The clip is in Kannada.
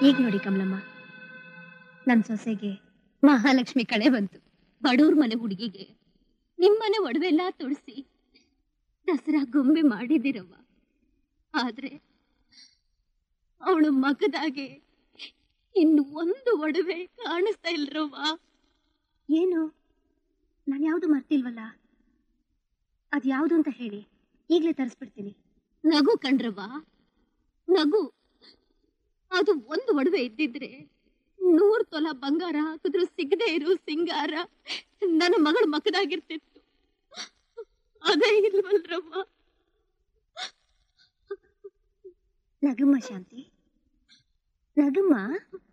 ಈಗ ನೋಡಿ ಕಮಲಮ್ಮ ನನ್ ಸೊಸೆಗೆ ಮಹಾಲಕ್ಷ್ಮಿ ಕಳೆ ಬಂತು ಬಡವ್ರ ಮನೆ ಹುಡುಗಿಗೆ ನಿಮ್ಮನೆ ಒಡವೆ ಎಲ್ಲ ತೊಡಿಸಿ ದಸರಾ ಗೊಂಬೆ ಮಾಡಿದಿರವ್ವ ಆದ್ರೆ ಅವಳು ಮಗದಾಗೆ ಇನ್ನು ಒಂದು ಒಡವೆ ಕಾಣಿಸ್ತಾ ಇಲ್ರವ್ವ ಏನು ನಾನು ಯಾವುದು ಮರ್ತಿಲ್ವಲ್ಲ ಅದ್ ಯಾವುದು ಅಂತ ಹೇಳಿ ಈಗ್ಲೇ ತರಿಸ್ಬಿಡ್ತೀನಿ ನಗು ಕಂಡ್ರವ್ವ ನಗು ಅದು ಒಂದು ಒಡವೆ ಇದ್ದಿದ್ರೆ ನೂರ್ ತೊಲ ಬಂಗಾರ ಹಾಕಿದ್ರು ಸಿಗದೆ ಇರೋ ಸಿಂಗಾರ ನನ್ನ ಮಗಳ ಮಕ್ಕದಾಗಿರ್ತಿತ್ತು ಅದೇ ಇಲ್ವಲ್ರವ್ವ ನಗಮ್ಮ ಶಾಂತಿ ನಗಮ್ಮ